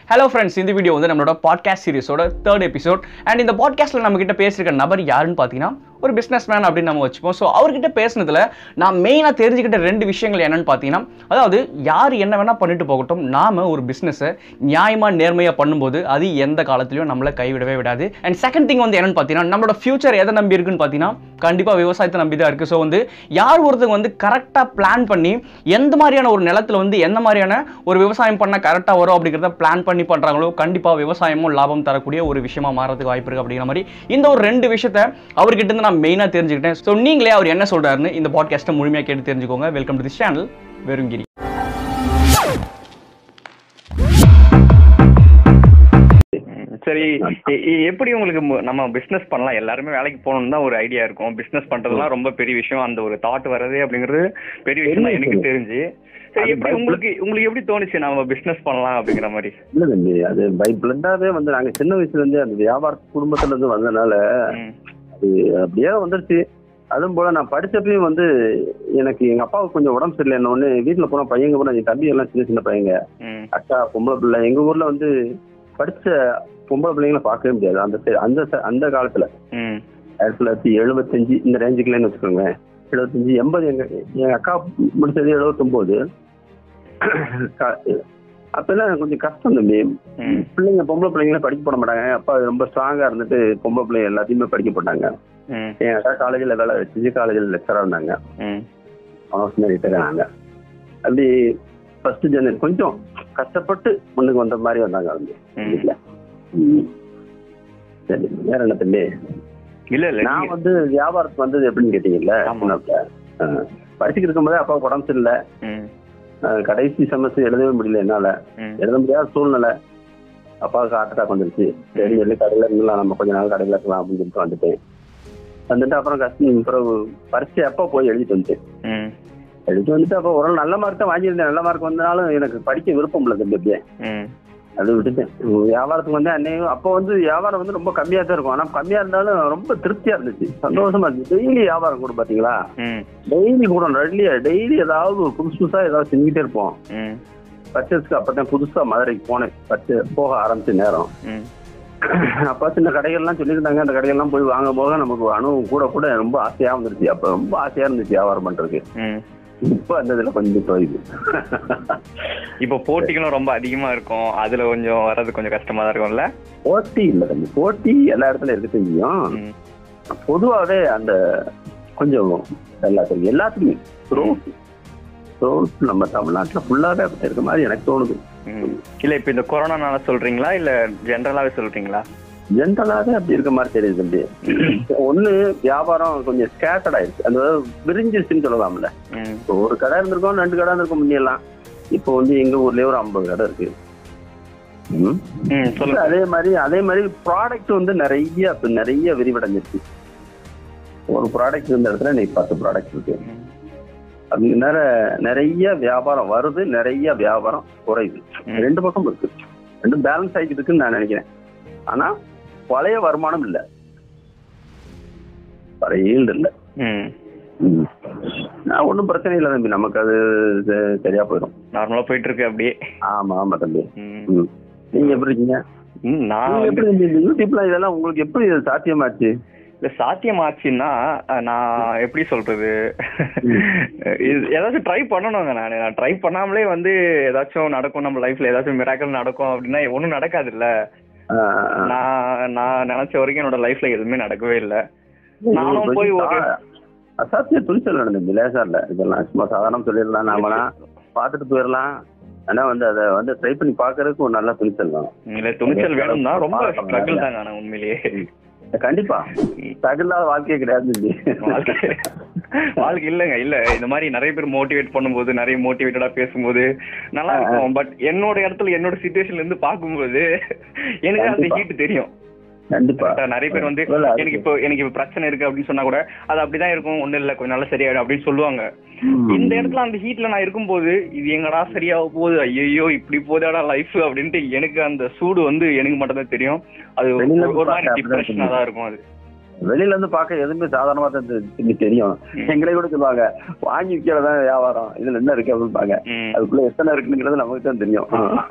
Hello friends இந்த video வந்து நம்மளோட பாட்காஸ்ட் சீரிஸோட தேர்ட் எபிசோட் அண்ட் இந்த பாட்காஸ்ட்டில் நம்ம கிட்ட பேசியிருக்க நபர் யாருன்னு பார்த்தீங்கன்னா ஒரு பிஸ்னஸ் மேன் அப்படின்னு நம்ம வச்சுப்போம் ஸோ அவர்கிட்ட பேசுனதுல நான் மெயினாக தெரிஞ்சுக்கிட்ட ரெண்டு விஷயங்கள் என்னன்னு பார்த்தீங்கன்னா அதாவது யார் என்ன வேணால் பண்ணிட்டு போகட்டும் நாம ஒரு பிஸ்னஸை நியாயமாக நேர்மையாக பண்ணும்போது அது எந்த காலத்துலையும் நம்மளை கைவிடவே விடாது அண்ட் செகண்ட் திங் வந்து என்னன்னு பார்த்தீங்கன்னா நம்மளோட ஃபியூச்சர் எதை நம்பி இருக்குன்னு பார்த்தீங்கன்னா கண்டிப்பாக விவசாயத்தை நம்பி தான் இருக்குது ஸோ வந்து யார் ஒருத்தங்க வந்து கரெக்டாக பிளான் பண்ணி எந்த மாதிரியான ஒரு நிலத்துல வந்து எந்த மாதிரியான ஒரு விவசாயம் பண்ண கரெக்டாக வரும் அப்படிங்கிறத பிளான் பண்ணி பண்ணுறாங்களோ கண்டிப்பாக விவசாயமும் லாபம் தரக்கூடிய ஒரு விஷயமா மாறதுக்கு வாய்ப்பு இருக்குது அப்படிங்கிற மாதிரி இந்த ஒரு ரெண்டு விஷயத்த அவர்கிட்ட இருந்து நான் மெயினாக தெரிஞ்சுக்கிட்டேன் ஸோ நீங்களே அவர் என்ன சொல்றாருன்னு இந்த பாட்காஸ்ட்டை முழுமையாக கேட்டு தெரிஞ்சுக்கோங்க வெல்கம் டு திஸ் சேனல் வெறுங்கிரி சரி எ- எ- எப்படி உங்களுக்கு மு- நம்ம பிசினஸ் பண்ணலாம் எல்லாருமே வேலைக்கு போகணும்னு தான் ஒரு ஐடியா இருக்கும் பிசினஸ் பண்றதுலாம் ரொம்ப பெரிய விஷயம் அந்த ஒரு தாட் வர்றது அப்படிங்கிறது பெரிய விஷயம் தான் எனக்கு தெரிஞ்சு சரி அது எப்படி பயப்பட- உங்களுக்கு உங்களுக்கு எப்படி தோணுச்சு நம்ம பிசினஸ் பண்ணலாம் அப்படிங்கிற மாதிரி இல்ல தம்பி அது பை பிளண்டாவே வந்து நாங்க சின்ன வயசுல இருந்தே அந்த வியாபார குடும்பத்துல இருந்து வந்தனால ம், அது அப்படியே வந்துருச்சு அதுவும் போல நான் படிச்சப்பயும் வந்து எனக்கு எங்க அப்பாவுக்கு கொஞ்சம் உடம்பு சரியில்லை ஒண்ணு வீட்டுல போன பையங்க போன என் தம்பி எல்லாம் சின்ன சின்ன பையங்க ம், அக்கா பொம்பளை பிள்ளை எங்க ஊர்ல வந்து படிச்ச பொம்பளை பிள்ளைங்களை பார்க்கவே முடியாது அந்த சை- அந்த ச- அந்த காலத்துல ம், ஆயிரத்தி தொள்ளாயிரத்தி எழுபத்தஞ்சு இந்த ரேஞ்சுக்குள்ளேன்னு வச்சுக்கோங்க எழுபத்தஞ்சு எண்பது எங்க எங்க அக்கா முடிச்சது எழுபத்தொம்போது அப்பெல்லாம் கொஞ்சம் கஷ்டம் தம்பி ம், பிள்ளைங்க பொம்பளை பிள்ளைங்கள படிக்க போட மாட்டாங்க அப்பா ரொம்ப ஸ்ட்ராங்கா இருந்துட்டு பொம்பளை பிள்ளைங்க எல்லாத்தையுமே படிக்க போட்டாங்க ம், என் அக்கா காலேஜில் வேலை வச்சு காலேஜில் லெக்சராக இருந்தாங்க ம், அவசியம் ரிட்டையர் ஆனாங்க அப்படி ஃபர்ஸ்ட் ஜெனரேஷன் கொஞ்சம் கஷ்டப்பட்டு முன்னுக்கு வந்த மாதிரி வந்தாங்க வந்து ம். வீட்டில் ம். சரி வேற என்ன தம்பி இல்ல இல்ல நான் நீங்க- வந்து வியாபாரத்துக்கு வந்தது எப்படின்னு கேட்டீங்கல்ல ஆமா. சின்னப்ப. ஆ. படிச்சுக்கிட்டு இருக்கும்போதே அப்பா உடம்பு சரியில்லை ம், ஆ, கடைசி செமஸ்டர் எழுதவே முடியல என்னால ம், எழுத முடியாத சூழ்நிலை அப்பாவுக்கு ஹார்ட் அட்டாக் வந்துருச்சு சரி சொல்லி கடையில இருந்துலாம் நம்ம கொஞ்ச நாள் கடையில இருக்கலாம் அப்படின்னு சொல்லிட்டு வந்துட்டேன் வந்துட்டு அப்புறம் கஷ்டம் பிறகு பரீட்சை அப்போ போய் எழுதிட்டு வந்துட்டேன் ம், எழுதிட்டு வந்துட்டு அப்போ ஒரு நல்ல மார்க் தான் வாங்கியிருந்தேன் நல்ல மார்க் வந்தனாலும் எனக்கு படிக்க விருப்பம் இல்லை தம்பி அப்படியே ம், அது விட்டுட்டேன் உம் வியாபாரத்துக்கு வந்து அன்னையும் அப்போ வந்து வியாபாரம் வந்து ரொம்ப கம்மியா தான் இருக்கும் ஆனா கம்மியா இருந்தாலும் ரொம்ப திருப்தியா இருந்துச்சு சந்தோஷமா இருந்துச்சு டெய்லி வியாபாரம் கூட பாத்தீங்களா ம், டெய்லி கூட டெய்லி டெய்லி ஏதாவது ஒரு புதுசு புதுசா ஏதாவது செஞ்சுக்கிட்டே இருப்போம் ம், பர்ச்சேஸ்க்கு அப்பதான் புதுசா மதுரைக்கு போனேன் பர்ச்சே போக ஆரம்பிச்ச நேரம் ம், அப்ப சின்ன கடைகள்லாம் சொல்லியிருந்தாங்க அந்த கடைகள்லாம் போய் வாங்கும் போது நமக்கு அனுபவம் கூட கூட ரொம்ப ஆசையா வந்துருச்சு அப்ப ரொம்ப ஆசையா இருந்துச்சு வியாபாரம் பண்றதுக்கு ம். இப்ப அந்த இதுல கொஞ்சம் தொய்வு இப்போ போட்டிகளும் ரொம்ப அதிகமா இருக்கும் அதுல கொஞ்சம் வர்றது கொஞ்சம் கஷ்டமா தான் இருக்கும்ல போட்டி இல்ல தம்பி போட்டி எல்லா இடத்துல இருக்க செஞ்சியும் ம், பொதுவாவே அந்த கொஞ்சம் எல்லாத்துக்கும் எல்லாத்துக்குமே ரோட் ரோட் நம்ம தமிழ்நாட்டுல ஃபுல்லாவே அப்படி இருக்க மாதிரி எனக்கு தோணுது ம். இல்ல இப்ப இந்த கொரோனானால சொல்றீங்களா இல்ல ஜென்ரலாவே சொல்றீங்களா ஜென்ரலாவே அப்படி இருக்க மாதிரி தெரியுது தம்பி ஒண்ணு வியாபாரம் கொஞ்சம் ஸ்கேட்டட் ஆயிடுச்சு அந்த விரிஞ்சிருச்சுன்னு சொல்லலாம்ல ம், இப்போ ஒரு கடை இருந்திருக்கும் ரெண்டு கடை இருந்திருக்கும் முன்னெல்லாம் இப்போ வந்து எங்க ஊர்லயே ஒரு ஐம்பது கடை இருக்கு ம். ம், சொல்லுங்க அதே மாதிரி அதே மாதிரி ப்ராடக்ட் வந்து நிறைய இப்ப நிறைய விரிவடைஞ்சிருச்சு ஒரு ப்ராடக்ட் இருந்த இடத்துல இன்னைக்கு பத்து ப்ராடக்ட் இருக்கு ம், அது நேர நிறைய வியாபாரம் வருது நிறைய வியாபாரம் குறையுது ம். ரெண்டு பக்கம் இருக்கு ரெண்டும் பேலன்ஸ் ஆகிட்டு இருக்குன்னு நான் நினைக்கிறேன் ஆனா பழைய வருமானம் இல்ல பழைய ஈல்டு இல்ல ம். நான் ஒன்றும் பிரச்சனை இல்லை தம்பி நமக்கு அது ச- சரியா போயிடும் நார்மலா போயிட்டு இருக்கு அப்படியே ஆமா ஆமா தம்பி ம். ம். நீங்க எப்படி இருக்கீங்க ம், நான் நீங்க வந்து எப்படி இந்த- இந்த யூடியூப்ல இதெல்லாம் உங்களுக்கு எப்படி இது சாத்தியமாச்சு இல்ல சாத்தியமாச்சுன்னா அஹ், நான் எப்படி சொல்றது இது ஏதாச்சும் ட்ரை பண்ணணுங்க நான் நான் ட்ரை பண்ணாமலே வந்து ஏதாச்சும் நடக்கும் நம்ம லைஃப்ல ஏதாச்சும் மிராக்கல் நடக்கும் அப்படின்னா ஒண்ணும் நடக்காது இல்ல ஆ, ஆ, ஆ. நான் நான் நினைச்ச வரைக்கும் என்னோட லைஃப்ல எதுவுமே நடக்கவே இல்ல நானும் போய் ஒரு அ- அசாத்திய துணிச்சல் நடந்தது லேசா இல்ல இதெல்லாம் சும்மா சாதாரண சொல்லிடலாம் நாமனா பார்த்துட்டு போயிடலாம் ஆனா வந்து அதை வந்து ட்ரை பண்ணி பாக்குறதுக்கு ஒரு நல்ல துணிச்சல் தான் இல்ல துணிச்சல் வேணும் தான் ரொம்ப ஸ்ட்ரகிள் தாங்க ஆனா உண்மையிலேயே கண்டிப்பா தகுல்லாத வாழ்க்கையே கிடையாது தம்பி. வாழ்க்கை வாழ்க்கை இல்லைங்க இல்ல இந்த மாதிரி நிறைய பேர் மோட்டிவேட் பண்ணும்போது நிறைய மோட்டிவேட்டடா பேசும்போது நல்லா இருக்கும் பட் என்னோட இடத்துல என்னோட சுச்சுவேஷன்ல இருந்து பார்க்கும்போது எனக்கு அந்த கண்டிப்பா. ஹீட் தெரியும் கண்டிப்பா கரெக்டா? நிறைய பேர் வந்து இல்ல, அது- எனக்கு இப்போ எனக்கு இப்போ பிரச்சனை இருக்கு அப்படின்னு சொன்னா கூட அது அப்படிதான் இருக்கும் ஒண்ணு இல்ல கொஞ்சம் நல்லா சரியாயிடும் அப்படின்னு சொல்லுவாங்க ம். இந்த இடத்துல அந்த ஹீட்ல நான் இருக்கும்போது இது எங்கடா சரியாக போகுது ஐயோ இப்படி போதாடா லைஃப் அப்படின்ட்டு எனக்கு அந்த சூடு வந்து எனக்கு மட்டும் தான் தெரியும் அது வெளியில ஒரு- ஒரு மாதிரி பார்த்தா அப்படிதான் டிப்ரெஷனா தான் இருக்கும் அது வெளியில இருந்து பார்க்க எதுவுமே சாதாரணமா தான் தெ- தெ- தெரியும் எங்களே கூட சொல்லுவாங்க வாங்கி விற்கிறதா வியாபாரம் இதுல என்ன இருக்கு அப்படிம்பாங்க ம். அதுக்குள்ள எத்தனை இருக்குங்கிறது நமக்கு தான் தெரியும்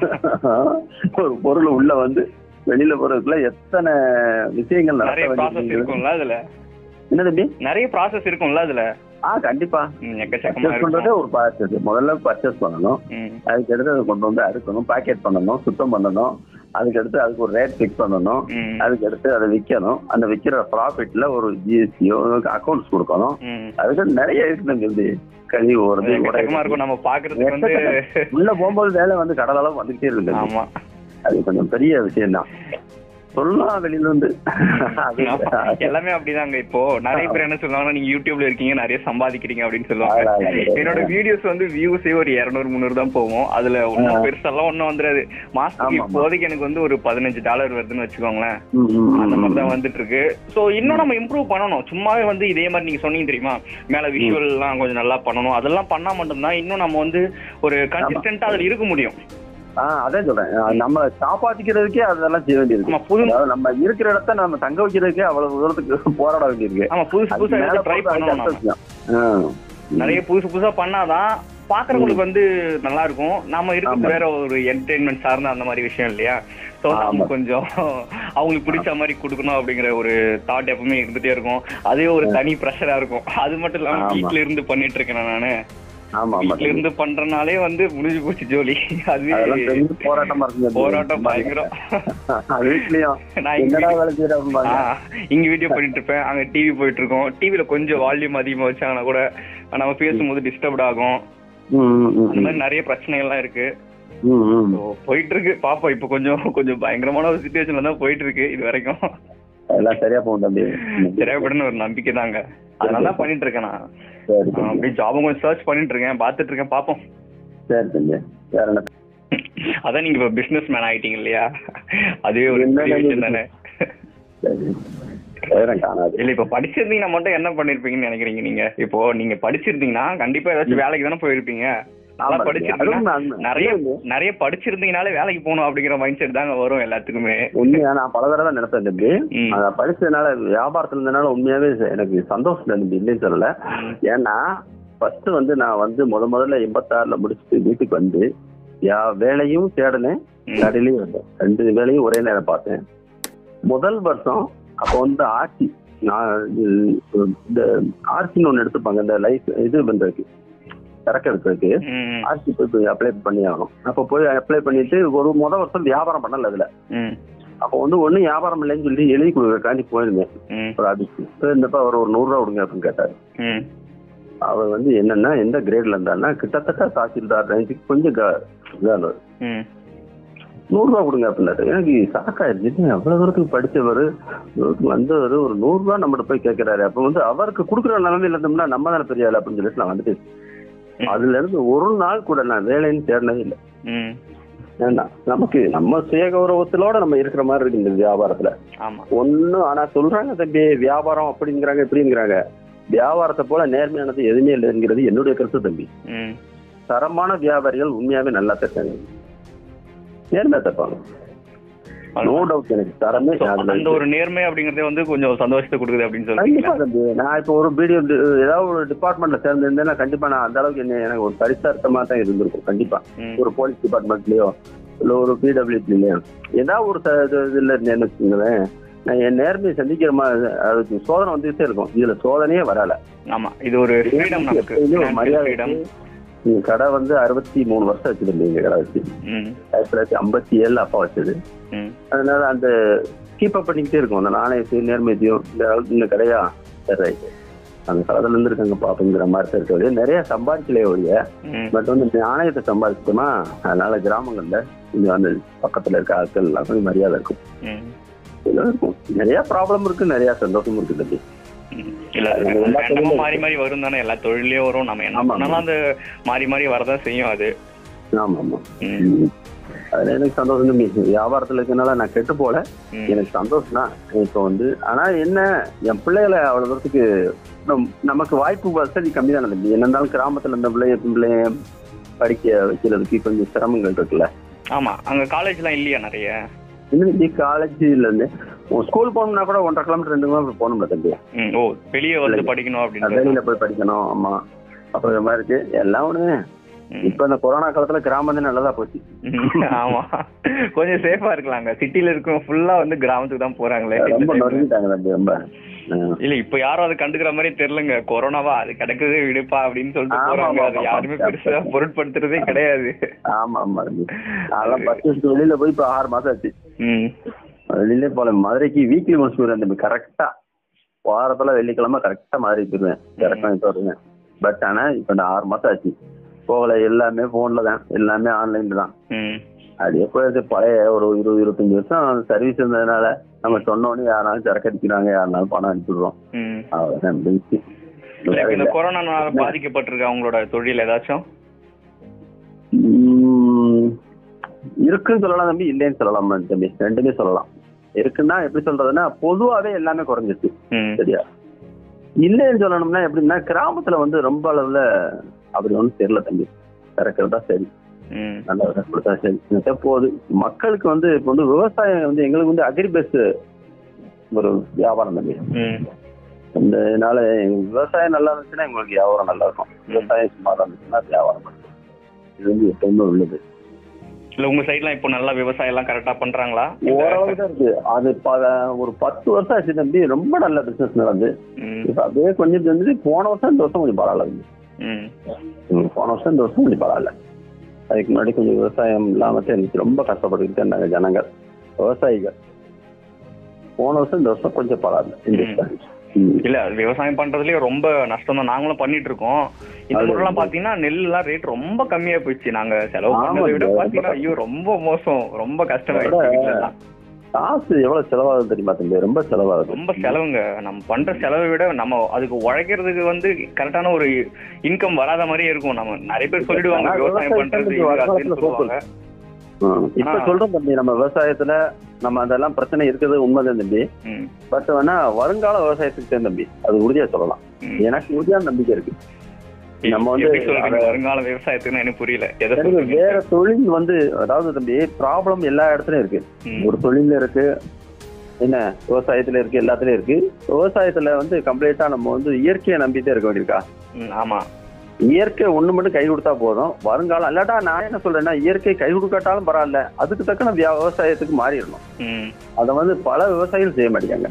ஒரு பொருள் உள்ள வந்து வெளியில போறதுக்குள்ள எத்தனை விஷயங்கள் நிறைய நடத்த ப்ராசஸ் வேண்டியது இருக்கும்ல அதுல என்ன தம்பி நிறைய ப்ராசஸ் இருக்கும்ல அதுல ஆ கண்டிப்பா ம், எக்கச்சக்கமா பர்ச்சேஸ் பண்றதே இருக்கும் ஒரு பர்ச்சேஸ் முதல்ல பர்ச்சேஸ் பண்ணணும் ம். அதுக்கு அடுத்து அதை கொண்டு வந்து அறுக்கணும் பேக்கெட் பண்ணணும் சுத்தம் பண்ணணும் அதுக்கு அடுத்து அதுக்கு ஒரு ரேட் ஃபிக்ஸ் பண்ணணும் ம். அதுக்கு அடுத்து அதை விற்கணும் அந்த விற்கிற ப்ராஃபிட்ல ஒரு ஜிஎஸ்டியோ அக்கௌண்ட்ஸ் கொடுக்கணும் ம். அதுக்கு நிறைய இருக்குதுங்க இது கழிவு அது ஓடுறது எக்கச்சக்கமா இருக்கும் நம்ம பாக்குறதுக்கு வந்து உள்ள போகும்போது வேலை வந்து கடல் அளவு வந்துகிட்டே இருக்குது ஆமா அது கொஞ்சம் பெரிய விஷயம் தான் சொல்லலாம் வெளியில இருந்து அது ஆமா. எல்லாமே அப்படிதாங்க இப்போ நிறைய பேர் என்ன சொல்லுவாங்கன்னா நீங்க யூடியூப்ல இருக்கீங்க நிறைய சம்பாதிக்கிறீங்க அப்படின்னு அதான், சொல்லுவாங்க அதான். என்னோட வீடியோஸ் வந்து வியூஸே ஒரு இருநூறு முந்நூறு தான் போகும் அதுல ஒன்றும் பெருசெல்லாம் ஒன்றும் வந்துடாது மாசத்துக்கு ஆமா, ஆமா. இப்போதைக்கு எனக்கு வந்து ஒரு பதினஞ்சு டாலர் வருதுன்னு வச்சுக்கோங்களேன் ம், ம், ம், அந்த மாதிரி ம். தான் வந்துட்டு இருக்கு சோ இன்னும் நம்ம இம்ப்ரூவ் பண்ணணும் சும்மாவே வந்து இதே மாதிரி நீங்க சொன்னீங்க தெரியுமா மேல விஷுவல் எல்லாம் கொஞ்சம் நல்லா பண்ணணும் அதெல்லாம் பண்ணா மட்டும்தான் இன்னும் நம்ம வந்து ஒரு கன்சிஸ்டன்டா அதுல இருக்க முடியும் ஆ அதான் சொல்றேன் ஆ, நம்ம காப்பாத்திக்கிறதுக்கே அதெல்லாம் செய்ய வேண்டியிருக்கு ஆமா புது அதாவது நம்ம இருக்கிற இடத்த நம்ம தங்க வைக்கிறதுக்கே அவ்வளவு தூரத்துக்கு போராட வேண்டியிருக்கு ஆமா புதுசு அதுக்கு புதுசா மேல ட்ரை போறது அது பண்ணணும் அடுத்த நம்ம விஷயம். ஆ. நிறைய புதுசு புதுசா பண்ணாதான் பாக்குறவங்களுக்கு வந்து நல்லா இருக்கும் நாம இருக்கிறது ஆமா. வேற ஒரு என்டர்டைன்மெண்ட் சார்ந்த அந்த மாதிரி விஷயம் இல்லையா சோ ஆமா. நம்ம கொஞ்சம் அவங்களுக்கு பிடிச்ச மாதிரி கொடுக்கணும் அப்படிங்கிற ஒரு தாட் எப்பவுமே இருந்துட்டே இருக்கும் அதே ஒரு தனி ப்ரெஷரா இருக்கும் அது மட்டும் இல்லாம ஆமா. வீட்ல இருந்து பண்ணிட்டு இருக்கேன் நானு ஆமா ஆமா வீட்ல இருந்து பண்றனாலே வந்து முடிஞ்சு போச்சு ஜோலி அதெல்லாம் அதுவே பெரிய போராட்டமா இருக்குங்க போராட்டம் பயங்கரம் வீட்லயும் நான் இங்க என்னடா வேலை செய்யற அப்படிம்பாங்க. ஆ, இங்க வீடியோ பண்ணிட்டு இருப்பேன் அங்க டிவி போயிட்டு இருக்கோம் டிவில கொஞ்சம் வால்யூம் அதிகமா வச்சாங்கன்னா கூட நம்ம பேசும்போது டிஸ்டர்ப்ட் ஆகும் ம், ம், ம், அந்த மாதிரி நிறைய பிரச்சனைகள்லாம் இருக்கு ம், ம். So, போயிட்டு இருக்கு பாப்போம் இப்ப கொஞ்சம் கொஞ்சம் பயங்கரமான ஒரு சுச்சுவேஷன்ல தான் போயிட்டு இருக்கு இது வரைக்கும் எல்லாம் சரியா போகும் தம்பி திரைப்படம்னு ஒரு நம்பிக்கை தாங்க அதனால தான் பண்ணிட்டு இருக்கேன் நான் சரி ஆ, தம்பி. அப்படியே ஜாபும் கொஞ்சம் சர்ச் பண்ணிட்டு இருக்கேன் பாத்துட்டு இருக்கேன் பாப்போம் சரி தம்பி வேற என்ன அதான் நீங்க இப்ப பிசினஸ் மேன் ஆயிட்டீங்க இல்லையா அதுவே ஒரு என்ன பெரிய விஷயம் தானே சரி வேற காணாது இல்ல இப்ப படிச்சிருந்தீங்கன்னா மட்டும் என்ன பண்ணிருப்பீங்கன்னு நினைக்கிறீங்க நீங்க இப்போ நீங்க படிச்சிருந்தீங்கன்னா கண்டிப்பா ஏதாச்சும் வேலைக்கு தானே போயிருப்பீங்க நல்லா ஆமா, அதுவும் படிச்சிருந்தீங்கன்னா நான் நிறைய அதுவும் இல்லை. நிறைய படிச்சிருந்தீங்கனாலே வேலைக்கு போகணும் அப்படிங்கிற மைண்ட் செட் தாங்க வரும் எல்லாத்துக்குமே உண்மையா நான் பல தடவை நினைப்பேன் தம்பி ம். அதை படிச்சதுனால வியாபாரத்துல இருந்தனால உண்மையாவே எனக்கு சந்தோஷம் தம்பி இல்லைன்னு சொல்லல ம். ஏன்னா ஃபர்ஸ்ட் வந்து நான் வந்து முத முதல்ல எண்பத்தாறுல முடிச்சுட்டு வீட்டுக்கு வந்து யா வேலையும் தேடினேன் ம். கடையிலையும் இருந்தேன் ரெண்டு வேலையும் ஒரே நேரம் பார்த்தேன் முதல் வருஷம் அப்போ வந்து ஆர்சி நான் இது- இந்த ஆர்சின்னு ஒன்று எடுத்துப்பாங்க இந்த லைஃப் இது பண்றதுக்கு சரக்கு எடுக்கிறதுக்கு ம். ஆர்சி போய் அப்ளை பண்ணி ஆகணும் அப்போ போய் அப்ளை பண்ணிட்டு ஒரு முத வருஷம் வியாபாரம் பண்ணல அதுல ம். அப்போ வந்து ஒன்றும் வியாபாரம் இல்லைன்னு சொல்லி எழுதி கொடுக்குறக்காண்டி போயிருந்தேன் ம். ஒரு அதுக்கு இப்போ இருந்தப்ப அவர் ஒரு நூறுரூவா கொடுங்க அப்படின்னு கேட்டார் ம். அவர் வந்து என்னன்னா எந்த கிரேட்ல இருந்தாருன்னா கிட்டத்தட்ட தாசில்தார் ரேஞ்சுக்கு கொஞ்சம் க- இதானவர் ம். நூறுரூவா கொடுங்க அப்படின்னாரு எனக்கு சாக்காயிருச்சு அவ்வளவு தூரத்துக்கு படிச்சவர் வந்தவர் ஒரு நூறுரூவா நம்மகிட்ட போய் கேட்கிறாரு அப்போ வந்து அவருக்கு கொடுக்குற நிலைமையில இருந்தோம்னா நம்ம தானே பெரிய ஆளு அப்படின்னு சொல்லிட்டு நான் வந்துட்டு ம். அதுல இருந்து ஒரு நாள் கூட நான் வேலைன்னு தேடினதே இல்லை ம். ஏன்னா நமக்கு நம்ம சுய கௌரவத்திலோட நம்ம இருக்கிற மாதிரி இருக்கு இந்த வியாபாரத்துல ஆமா ஒன்னும் ஆனா சொல்றாங்க தம்பி வியாபாரம் அப்படிங்கிறாங்க இப்படிங்கிறாங்க வியாபாரத்தை போல நேர்மையானது எதுவுமே இல்லைங்கிறது என்னுடைய கருத்து தம்பி ம். தரமான வியாபாரிகள் உண்மையாவே நல்லா தட்டாங்க நேர்மையா தப்பாங்க நோ டவுட் எனக்கு தரமே So, அதுல அந்த ஒரு நேர்மை அப்படிங்கறதே வந்து கொஞ்சம் சந்தோஷத்தை கொடுக்குது அப்படின்னு கண்டிப்பா சொல்றீங்களா தம்பி நான் இப்போ ஒரு வீடியோ ஏதாவது ஒரு டிபார்ட்மெண்ட்ல சேர்ந்திருந்தேன்னா கண்டிப்பா நான் அந்த அளவுக்கு என்ன எனக்கு ஒரு பரிசார்த்தமா தான் இருந்திருக்கும் கண்டிப்பா ம். ஒரு போலீஸ் டிபார்ட்மெண்ட்லயோ இல்ல ஒரு பிடபிள்யூலயோ ஏதாவது ஒரு ச- இது- இதுல இருந்தேன்னு வச்சுக்கோங்களேன் நான் என் நேர்மையை சந்திக்கிற மாதிரி அதுக்கு சோதனை வந்துட்டே இருக்கும் இதுல சோதனையே வரல ஆமா இது ஒரு ஃப்ரீடம் நமக்கு எப்பயுமே ஒரு Financial மரியாதை freedom. இருக்கு. இந்த கடை வந்து அறுபத்தி மூணு வருஷம் வச்சிருந்தேன் இந்த கடை வச்சு ம். ஆயிரத்தி தொள்ளாயிரத்தி ஐம்பத்தி ஏழுல அப்பா வச்சது ம். அதனால அந்த கீப் அப் பண்ணிக்கிட்டே இருக்கும் அந்த நாணயத்தையும் நேர்மையத்தையும் இந்த அளவுக்கு இந்த கடையா சரி right. அந்த காலத்துல இருந்து இருக்காங்க பாப்புங்கிற மாதிரி தான் இருக்க ஒழிய நிறைய சம்பாதிக்கலையே ஒழிய ம். பட் வந்து நாணயத்தை சம்பாதிச்சிட்டோமா அதனால கிராமங்கள்ல இந்த அந்த பக்கத்துல இருக்க ஆட்கள் எல்லாம் கொஞ்சம் மரியாதை இருக்கும் ம். இதெல்லாம் இருக்கும் நிறைய ப்ராப்ளம் இருக்கு நிறைய சந்தோஷமும் இருக்கு தம்பி ம். இல்ல அது அது எல்லா random-ஆ தொழிலும் மாறி மாறி வரும் தானே எல்லா தொழிலையும் வரும் நம்ம என்ன ஆமா. பண்ணாலும் அந்த மாறி மாறி வரதான் செய்யும் அது ஆமா ஆமா ம். ம். அதுல எனக்கு சந்தோஷம் தம்பி வியாபாரத்துல இருக்கனால நான் கெட்டு போல ம். எனக்கு சந்தோஷம் தான் இப்போ வந்து ஆனா என்ன என் பிள்ளைகளை அவ்வளவு தூரத்துக்கு நம்- நமக்கு வாய்ப்பு வசதி கம்மி தானே தம்பி என்ன இருந்தாலும் கிராமத்துல இருந்த பிள்ளைய பிள்ளைய படிக்க வைக்கிறதுக்கு கொஞ்சம் சிரமங்கள் இருக்குல்ல ஆமா அங்க காலேஜ்லாம் இல்லையா நிறைய இன்னைக்கு காலேஜ்ல இருந்து ஸ்கூல் போகணும்னா கூட ஒன்றரை கிலோமீட்டர் ரெண்டு கிலோமீட்டர் போகணும்ல தம்பி ம், ஓ வெளியே வந்து படிக்கணும் அப்படின்றது வெளியில போய் படிக்கணும் ஆமா அப்புறம் இந்த மாதிரி இருக்கு எல்லாம் ஒண்ணு ம். இப்ப இந்த கொரோனா காலத்துல கிராமம் தான் நல்லதா போச்சு ம், ஆமா கொஞ்சம் சேஃபா இருக்கலாங்க சிட்டில இருக்கவங்க ஃபுல்லா வந்து கிராமத்துக்கு தான் போறாங்களே இந்த ரொம்ப time ல. நொறுங்கிட்டாங்க தம்பி ரொம்ப ஆ. இல்ல இப்ப யாரும் அதை கண்டுக்கிற மாதிரி தெரியலங்க கொரோனாவா அது கிடக்குதே விடுப்பா அப்படின்னு சொல்லிட்டு ஆமா, போறாங்க ஆமா, அது ஆமா. யாருமே பெருசா பொருட்படுத்துறதே கிடையாது ஆமா ஆமா தம்பி அதெல்லாம் பத்து வருஷத்துக்கு வெளியில போய் இப்ப ஆறு மாசம் ஆச்சு ம் வெளியில போல மதுரைக்கு வீக்லி ஒன்ஸ் போயிருவேன் தம்பி கரெக்டா வாரத்துல வெள்ளிக்கிழமை கரெக்டா மதுரைக்கு போயிருவேன் கரெக்டா வருவேன் பட் ஆனா இப்ப இந்த ஆறு மாசம் ஆச்சு போகல எல்லாமே போன்ல தான் எல்லாமே ஆன்லைன்ல தான் ம் அப்படியே போயிடுச்சு பழைய ஒரு இருபது இருபத்தஞ்சு வருஷம் சர்வீஸ் இருந்ததுனால நம்ம சொன்னோன்னே யாராலும் சரக்கு அடிக்கிறாங்க யாருனாலும் பணம் அனுப்பிடுறோம் ம் அவ்வளவுதான் முடிஞ்சுச்சு. இல்ல, வேற இப்ப இந்த இல்ல. கொரோனானால பாதிக்கப்பட்டிருக்க அவங்களோட தொழில் ஏதாச்சும் உம், இருக்குன்னு சொல்லலாம் தம்பி இல்லைன்னு சொல்லலாம் தம்பி ரெண்டுமே சொல்லலாம் இருக்குன்னா எப்படி சொல்றதுன்னா பொதுவாவே எல்லாமே குறைஞ்சிச்சு ம் சரியா இல்லைன்னு சொல்லணும்னா எப்படின்னா கிராமத்துல வந்து ரொம்ப அளவுல அப்படி ஒன்றும் தெரியல தம்பி திறக்கிறதா சரி ம் நல்ல கொடுத்தா சரி இந்த போகுது மக்களுக்கு வந்து இப்போ வந்து விவசாயம் வந்து எங்களுக்கு வந்து அக்ரி பேஸ் ஒரு வியாபாரம் தம்பி ம் இந்த இதனால எங்க விவசாயம் நல்லா இருந்துச்சுன்னா எங்களுக்கு வியாபாரம் நல்லா இருக்கும் விவசாயம் சுமாரா இருந்துச்சுன்னா வியாபாரம் இருக்கும். இது வந்து எப்பவுமே உள்ளது இல்ல உங்க சைடுலாம் இப்போ நல்லா விவசாயம் எல்லாம் கரெக்டா பண்றாங்களா ஓரளவு தான் இருக்கு அது ப- ஒரு பத்து வருஷம் ஆச்சு தம்பி ரொம்ப நல்ல பிசினஸ் நடந்து ம் இப்ப அப்படியே கொஞ்சம் இருந்துச்சு போன வருஷம் இந்த வருஷம் கொஞ்சம் பரவாயில்ல தம்பி. ம் ம், போன வருஷம் இந்த வருஷம் கொஞ்சம் பரவாயில்ல அதுக்கு முன்னாடி கொஞ்சம் விவசாயம் இல்லாம தான் இருந்துச்சு ரொம்ப கஷ்டப்பட்டுக்கிட்டு இருந்தாங்க ஜனங்கள் விவசாயிகள் போன வருஷம் இந்த வருஷம் கொஞ்சம் பரவாயில்ல இந்த வருஷம். ம். இல்ல அது விவசாயம் பண்றதுலயே ரொம்ப நஷ்டம் தான் நாங்களும் பண்ணிட்டு இருக்கோம் இந்த அது முறைலாம் பாத்தீங்கன்னா நெல் எல்லாம் ரேட் ரொம்ப கம்மியா போயிடுச்சு நாங்க செலவு ஆமா, பண்ணதை விட ரொம்ப பாத்தீங்கன்னா ஐயோ ரொம்ப மோசம் ரொம்ப கஷ்டமாயிடுச்சு அதோட வீட்டுல எல்லாம் காசு எவ்வளவு செலவாகுது தெரியுமா தம்பி ரொம்ப செலவாகுது ரொம்ப செலவுங்க நம்ம பண்ற செலவை விட நம்ம அதுக்கு உழைக்கிறதுக்கு வந்து கரெக்டான ஒரு இன்கம் வராத மாதிரியே இருக்கும் நம்ம நிறைய பேர் சொல்லிடுவாங்க ஆனா விவசாயம் விவசாயம் பண்றது பண்றது இது வருமானத்துல அதுன்னு சொல்லுவாங்க ம். இப்ப ஆ. சொல்றோம் தம்பி நம்ம விவசாயத்துல நம்ம அதெல்லாம் பிரச்சனை இருக்குது உண்மைதான் தம்பி ம், பட் வேணா வருங்கால விவசாயத்துக்கு தான் தம்பி அது உறுதியா சொல்லலாம் ம். எனக்கு உறுதியான நம்பிக்கை இருக்கு நம்ம வந்து எப்படி சொல்றீங்க அத- வருங்கால விவசாயத்துக்கு எனக்கு புரியல எதை எனக்கு சொல்றீங்க வேற தொழில் வந்து அதாவது தம்பி ப்ராப்ளம் எல்லா இடத்துலயும் இருக்கு ம், ஒரு தொழில இருக்கு என்ன விவசாயத்துல இருக்கு எல்லாத்துலயும் இருக்கு விவசாயத்துல வந்து கம்ப்ளீட்டா நம்ம வந்து இயற்கையை நம்பிட்டே இருக்க வேண்டியிருக்கா ம், ஆமா இயற்கை ஒண்ணு மட்டும் கை கொடுத்தா போதும் வருங்காலம் இல்லாட்டா நான் என்ன சொல்றேன்னா இயற்கை கை கொடுக்காட்டாலும் பரவாயில்ல அதுக்கு தக்கன வியா- விவசாயத்துக்கு மாறிடணும் ம், அதை வந்து பல விவசாயிகள் செய்ய மாட்டேங்காங்க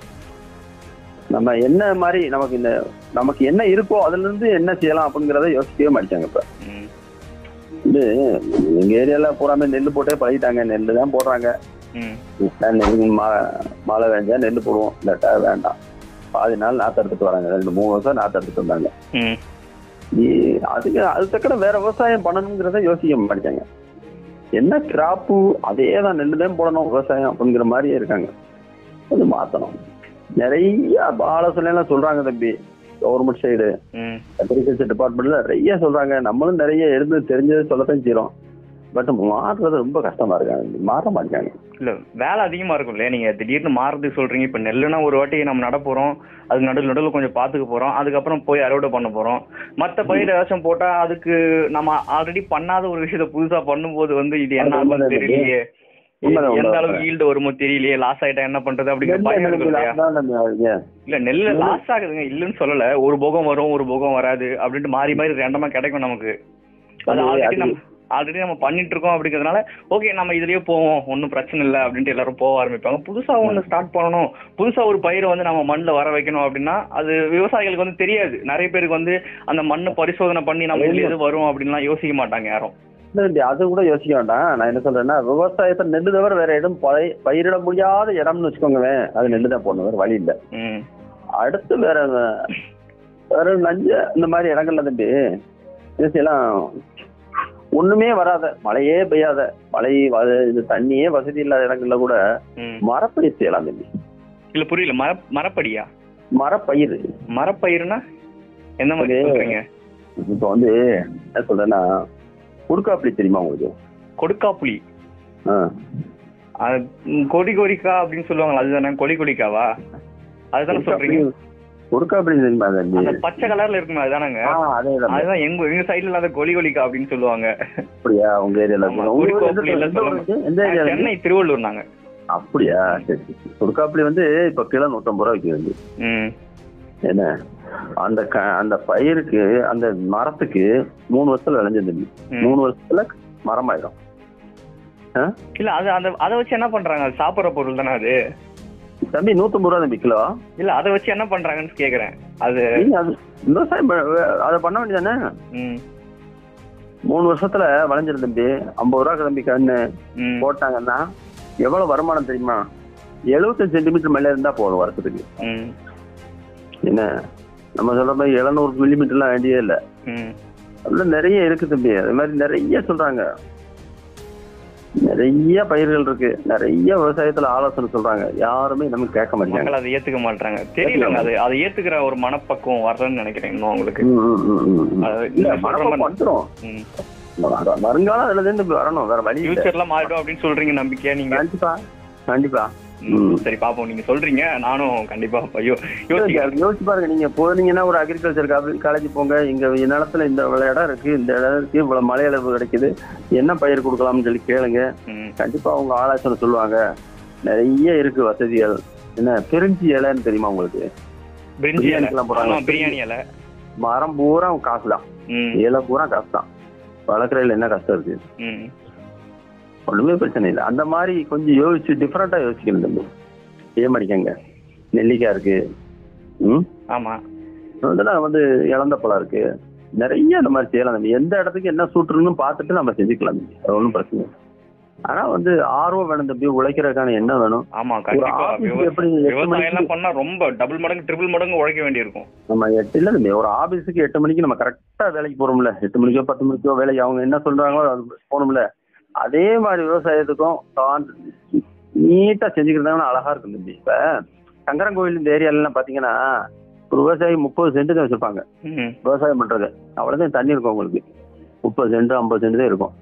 நம்ம என்ன மாதிரி நமக்கு இந்த நமக்கு என்ன இருக்கோ அதுல இருந்து என்ன செய்யலாம் அப்படிங்கறத யோசிக்கவே மாட்டாங்க இப்ப ம், வந்து எங்க ஏரியால பூராமே நெல் போட்டே பழகிட்டாங்க நெல் தான் போடுறாங்க ம், நெல் மா- மழை வேஞ்சா நெல் போடுவோம் இல்லாட்டா வேண்டாம் பாதி நாள் நாத்து எடுத்துட்டு வராங்க ரெண்டு மூணு வருஷம் நாத்து எடுத்துட்டு வந்தாங்க ம். நீ- அதுக்கு அது தக்கன வேற விவசாயம் பண்ணணுங்கிறத யோசிக்க மாட்டாங்க என்ன கிராப்பு அதே தான் நெல் தான் போடணும் விவசாயம் அப்படிங்கிற மாதிரியே இருக்காங்க அது மாத்தணும் நிறைய ஆலோசனை எல்லாம் சொல்றாங்க தம்பி கவர்மெண்ட் சைடு ம். அக்ரிகல்ச்சர் டிபார்ட்மெண்ட்ல நிறைய சொல்றாங்க நம்மளும் நிறைய இருந்து தெரிஞ்சதை சொல்லத்தான் செய்யறோம் பட் மாறுறது ரொம்ப கஷ்டமா இருக்காங்க மாற மாட்டாங்க இல்ல வேலை அதிகமா இருக்கும் இல்லையா நீங்க திடீர்னு மாறதுக்கு சொல்றீங்க இப்ப நெல்லுனா ஒரு வாட்டி நம்ம நட போறோம் அது நடுவில் நடுவில் கொஞ்சம் பாத்துக்க போறோம் அதுக்கப்புறம் போய் அறுவடை பண்ண போறோம் மத்த பயிர் ஏதாச்சும் போட்டா அதுக்கு நம்ம ஆல்ரெடி பண்ணாத ஒரு விஷயத்த புதுசா பண்ணும்போது வந்து இது என்ன அது ஆகும்னு உண்மைதான் தெரியலையே உண்மைதான், எந்த உண்மைதான். அளவுக்கு ஈல்டு வருமோ தெரியலையே லாஸ் ஆயிட்டா என்ன பண்றது அப்படிங்கிற நெல் பயம் எங்களுக்கு இருக்கும் இல்லையா last தான் நம்ம ஆகுது. இல்ல நெல்ல லாஸ் ஆகுதுங்க இல்லன்னு சொல்லல ஒரு போகம் வரும் ஒரு போகம் வராது அப்படின்ட்டு மாறி மாறி ரெண்டமா கிடைக்கும் நமக்கு அது அது- ஆல்ரெடி அது- நம்ம ஆல்ரெடி நம்ம பண்ணிட்டு இருக்கோம் அப்படிங்கிறதுனால ஓகே நம்ம இதுலயே போவோம் ஒன்றும் பிரச்சனை இல்லை அப்படின்ட்டு எல்லாரும் போக ஆரம்பிப்பாங்க புதுசா ஒன்று ஸ்டார்ட் பண்ணணும் புதுசா ஒரு பயிரை வந்து நம்ம மண்ணில் வர வைக்கணும் அப்படின்னா அது விவசாயிகளுக்கு வந்து தெரியாது நிறைய பேருக்கு வந்து அந்த மண்ணை பரிசோதனை பண்ணி நம்ம இதுல எது வரும் அப்படின்லாம் யோசிக்க மாட்டாங்க யாரும் இல்ல தம்பி, அது கூட யோசிக்க வேண்டாம் நான் என்ன சொல்றேன்னா விவசாயத்தை நெல்லு தவிர வேற இடம் பய- பயிரிட முடியாத இடம்னு வச்சுக்கோங்க அது நெல்லு தான் போடணும் வேற வழி இல்லை ம் அடுத்து வேற வேற நஞ்ச இந்த மாதிரி இடங்கள்ல தம்பி என்ன செய்யலாம் ஒண்ணுமே வராத மழையே பெய்யாத மழை வ- இது தண்ணியே வசதி இல்லாத இடங்கள்ல கூட ம் மரப்பயிர் செய்யலாம் தம்பி இல்ல புரியல மர மரப்படியா மரப்பயிர் மரப்பயிர்னா எந்த மாதிரி அது- சொல்றீங்க இப்ப வந்து என்ன சொல்றேன்னா குறுக்காப்பிளி தெரியுமா உங்களுக்கு கொடுக்காப்புளி ஆ. அது ம், கொடி கொடிக்கா அப்படின்னு சொல்லுவாங்களா அதுதானே கொடி கொடிக்காவா அதுதானே சொல்றீங்க குறுக்காப்பிளி தெரியுமா தம்பி அந்த பச்சை கலர்ல இருக்குமே அதுதானங்க ஆ, அதேதான் அதுதான் எங்க எங்க சைடுல இல்லாத கொலி கொலிக்கா அப்படின்னு சொல்லுவாங்க அப்படியா உங்க ஏரியால ஆமா, உங்க ஊர்ல குறுக்காப்பிளி எந்த- எல்லாம் எந்த ஊர் சொல்லுங்க. இருக்கு? எந்த ஏரியா இருக்கு? சென்னை திருவள்ளூர் நாங்க அப்படியா சரி சரி சரி. கொடுக்காப்புளி வந்து இப்ப கிலோ நூத்தம்பது ரூபா விற்கிறது ம் என்ன அந்த க அந்த பயிருக்கு அந்த மரத்துக்கு மூணு வருஷத்துல விளைஞ்சது தம்பி ம். மூணு வருஷத்துல மரமாயிடும் இல்ல அது அந்த அதை வச்சு என்ன பண்றாங்க அது சாப்பிடுற பொருள் தானே அது தம்பி நூத்தம்பது ரூபா தம்பி கிலோ இல்ல அதை வச்சு என்ன பண்றாங்கன்னு கேக்குறேன் அது நீங்க அது விவசாயம் ப- அதை பண்ண வேண்டியதானே ம் மூணு வருஷத்துல விளைஞ்சிரும் தம்பி ஐம்பது ரூபா தம்பி கண்ணு ம் போட்டாங்கன்னா எவ்வளவு வருமானம் தெரியுமா எழுபத்தஞ்சு சென்டிமீட்டர் மேல இருந்தா போதும் வருஷத்துக்கு ம் என்ன நம்ம சொல்ற மாதிரி எழுநூறு மில்லிமீட்டர்லாம் வேண்டியே இல்லை ம் அதுல நிறைய இருக்கு தம்பி அது மாதிரி நிறைய சொல்றாங்க நிறைய பயிர்கள் இருக்கு நிறைய விவசாயத்துல ஆலோசனை சொல்றாங்க யாருமே நமக்கு கேட்க மாட்டாங்க மக்கள் அதை ஏத்துக்க மாட்டாங்க தெரியலங்க அது அதை ஏத்துக்கிற ஒரு மனப்பக்குவம் வரலன்னு நினைக்கிறேன் இன்னும் அவங்களுக்கு ம், ம், ம், ம், ம். அது இல்ல நீங்க சொல்ற மனப்பக்குவம் மாதிரி வந்துரும் ம். வ- வருங்காலம் அதுல இருந்து வரணும் வேற வழி இல்ல ஃபியூச்சர்ல மாறிடும் அப்படின்னு சொல்றீங்க நம்பிக்கையா நீங்க கண்டிப்பா கண்டிப்பா ம், ம். சரி பாப்போம் நீங்க சொல்றீங்க நானும் கண்டிப்பா ஐயோ யோசிக்கிறேன் யோசிச்சு பாருங்க நீங்க போனீங்கன்னா ஒரு அக்ரிகல்ச்சர் காலேஜ் போங்க இங்க நிலத்துல இந்த இவ்வளவு இடம் இருக்கு இந்த இடம் இருக்கு இவ்வளவு மழை அளவு கிடைக்குது என்ன பயிர் கொடுக்கலாம்னு சொல்லி கேளுங்க ம், கண்டிப்பா அவங்க ஆலோசனை சொல்லுவாங்க நிறைய இருக்கு வசதிகள் என்ன பிரிஞ்சி இலைன்னு தெரியுமா உங்களுக்கு பிரிஞ்சி இலை பிரியாணிக்கெல்லாம் போடுறாங்க. ஆமா, பிரியாணி இலை மரம் பூரா காசு தான் ம், இலை பூரா காசு தான் வளர்க்குறதுல என்ன கஷ்டம் இருக்கு ம், ஒண்ணுமே பிரச்சனை இல்லை அந்த மாதிரி கொஞ்சம் யோசிச்சு டிஃப்ரெண்டா யோசிக்கணும் தம்பி ஏமடிக்கங்க நெல்லிக்காய் இருக்கு ம் ஆமா அதெல்லாம் வந்து இழந்த பழம் இருக்கு நிறைய இந்த மாதிரி செய்யலாம் தம்பி எந்த இடத்துக்கு என்ன சூட்டுன்னு பார்த்துட்டு நம்ம செஞ்சுக்கலாம் தம்பி அது ஒன்றும் பிரச்சனை இல்லை. ஆனா வந்து ஆர்வம் வேணும் தம்பி உழைக்கிறதுக்கான என்ன வேணும் ஆமா ஒரு கண்டிப்பா ஆபீஸ் விவ- எப்படி எட்டு விவசாயம் மணிக்கு எல்லாம் பண்ணா ரொம்ப டபுள் மடங்கு ட்ரிபிள் மடங்கு உழைக்க வேண்டியிருக்கும் நம்ம எட்டு இல்ல தம்பி ஒரு ஆபீஸுக்கு எட்டு மணிக்கு நம்ம கரெக்டா வேலைக்கு போறோம்ல எட்டு மணிக்கோ பத்து மணிக்கோ வேலைக்கு அவங்க என்ன சொல்றாங்களோ அது போகணும்ல அதே மாதிரி விவசாயத்துக்கும் நீட்டா செஞ்சுக்கிறதாங்கன்னா அழகா இருக்கும் தம்பி இப்ப சங்கரன் இந்த ஏரியால எல்லாம் பாத்தீங்கன்னா ஒரு விவசாயி முப்பது சென்ட் தான் வச்சிருப்பாங்க ம், விவசாயம் பண்றது அவ்வளவுதான் தண்ணி இருக்கும் உங்களுக்கு முப்பது சென்ட் ஐம்பது சென்ட் தான் இருக்கும்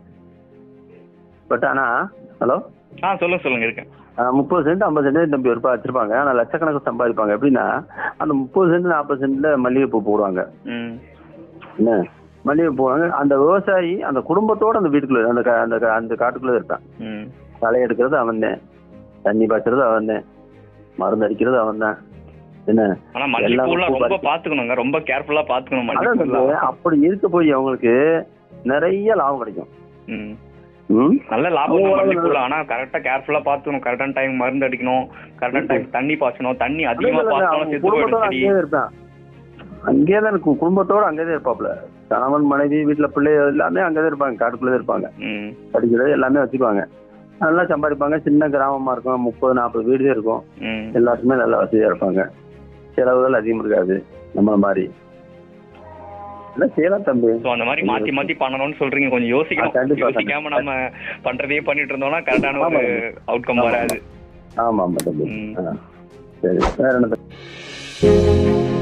பட் ஆனா ஹலோ ஆ சொல்லுங்க சொல்லுங்க இருக்கேன் முப்பது சென்ட் ஐம்பது சென்ட் தம்பி ஒரு வச்சிருப்பாங்க ஆனா லட்சக்கணக்கு சம்பாதிப்பாங்க எப்படின்னா அந்த முப்பது சென்ட் நாற்பது சென்ட்ல மல்லிகைப்பூ போடுவாங்க ம், என்ன மல்லிகை போவாங்க அந்த விவசாயி அந்த குடும்பத்தோட அந்த வீட்டுக்குள்ள அந்த கா- அந்த கா- அந்த காட்டுக்குள்ள இருப்பான் ம், களை எடுக்கிறது அவன் தான் தண்ணி பாய்ச்சறது அவன் தான் மருந்து அடிக்கிறது அவன் தான் என்ன ஆனா மல்லிகைப்பூலாம் பூ ரொம்ப பறிக்க- பாத்துக்கணுங்க ரொம்ப கேர்ஃபுல்லா பாத்துக்கணும் அதான் வந்து மல்லிகைப்பூலாம் அப்படி இருக்க போய் அவங்களுக்கு நிறைய லாபம் கிடைக்கும் ம். ம் நல்ல லாபம் அவங்க தான் மல்லிகைப்பூல ஆனா கரெக்டா கேர்ஃபுல்லா பாத்துக்கணும் கரெக்டான டைம் மருந்து அடிக்கணும் கரெக்டான டைம் தண்ணி பாய்ச்சணும் தண்ணி அதிகமா இல்ல, இல்ல, பாய்ச்சணும் அவன் செத்து போயிடும் குடும்பத்தோட செடி அங்கேயே இருப்பான் அங்கேயே தான் இருக்கும் குடும்பத்தோட அங்கேயே இருப்பாப்ல கணவன் மனைவி வீட்டுல பிள்ளை எல்லாமே அங்கதான் இருப்பாங்க காட்டுக்குள்ளே இருப்பாங்க ம், படிக்கிறது எல்லாமே வச்சுக்குவாங்க நல்லா சம்பாதிப்பாங்க சின்ன கிராமமா இருக்கும் முப்பது நாற்பது வீடு தான் இருக்கும் ம். எல்லாருக்குமே நல்ல வசதியா இருப்பாங்க செலவுகள் அதிகம் இருக்காது நம்மள மாதிரி எல்லாம் செய்யலாம் தம்பி சோ அந்த மாதிரி மாத்தி மாத்தி பண்ணணும்னு சொல்றீங்க கொஞ்சம் ஆ, யோசிக்கணும் கண்டிப்பா, யோசிக்காம நம்ம பண்றதையே பண்ணிட்டு இருந்தோம்னா கரெக்டான ஒரு ஆமா. அவுட்கம் ஆமா. வராது ஆமா ஆமா தம்பி ம். ஆ. சரி வேற என்ன தம்பி?